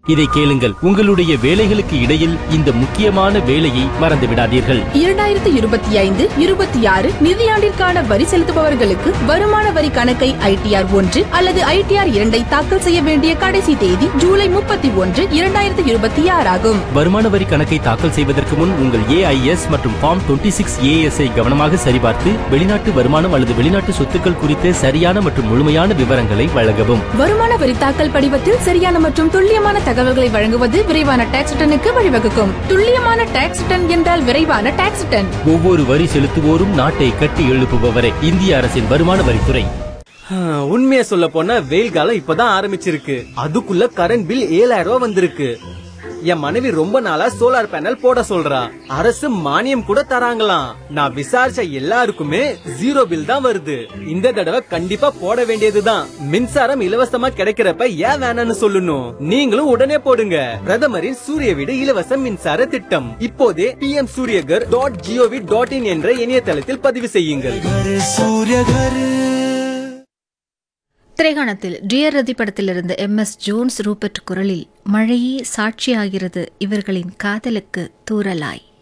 இதை கேளுங்கள் உங்களுடைய வேலைகளுக்கு இடையில் இந்த முக்கியமான வேலையை மறந்து விடாதீர்கள் இரண்டாயிரத்தி இருபத்தி ஐந்து இருபத்தி ஆறு நிதியாண்டிற்கான வரி செலுத்துபவர்களுக்கு வருமான வரி கணக்கை ஐடிஆர் ஒன்று அல்லது ஐடிஆர் இரண்டை தாக்கல் செய்ய வேண்டிய கடைசி தேதி ஜூலை முப்பத்தி ஒன்று இரண்டாயிரத்தி இருபத்தி ஆறாகும் வருமான வரி கணக்கை தாக்கல் செய்வதற்கு முன் உங்கள் ஏஐஎஸ் மற்றும் ஃபார்ம் 26 சிக்ஸ் ஏஎஸ் ஐ கவனமாக சரிபார்த்து வெளிநாட்டு வருமானம் அல்லது வெளிநாட்டு சொத்துக்கள் குறித்த சரியான மற்றும் முழுமையான விவரங்களை வழங்கவும் வருமான வரி தாக்கல் படிவத்தில் சரியான மற்றும் துல்லியமான தகவல்களை வழங்குவது விரைவான டாக்ஸ் ரிட்டனுக்கு வழிவகுக்கும் துல்லியமான டாக்ஸ் ரிட்டன் என்றால் விரைவான டாக்ஸ் ரிட்டன் ஒவ்வொரு வரி செலுத்துவோரும் நாட்டை கட்டி எழுப்புபவரே இந்திய அரசின் வருமான வரித்துறை உண்மையை சொல்ல போனா வெயில் காலம் இப்பதான் ஆரம்பிச்சிருக்கு அதுக்குள்ள கரண்ட் பில் ஏழாயிரம் ரூபாய் வந்திருக்கு என் மனைவி ரொம்ப நாளா சோலார் பேனல் போட சொல்றா அரசு மானியம் கூட தராங்களாம் நான் விசாரிச்ச எல்லாருக்குமே ஜீரோ பில் தான் வருது இந்த தடவை கண்டிப்பா போட வேண்டியதுதான் மின்சாரம் இலவசமா கிடைக்கிறப்ப ஏன் வேணாம்னு சொல்லணும் நீங்களும் உடனே போடுங்க பிரதமரின் சூரிய வீடு இலவச மின்சார திட்டம் இப்போதே P M Suryaghar dot GOV dot in என்ற இணையதளத்தில் பதிவு செய்யுங்கள் திரைகாணத்தில் டியர் ரதி படத்திலிருந்து எம் எஸ் ஜோன்ஸ் ரூபர்ட் குரலில் மழையே சாட்சியாகிறது இவர்களின் காதலுக்கு தூறலாய்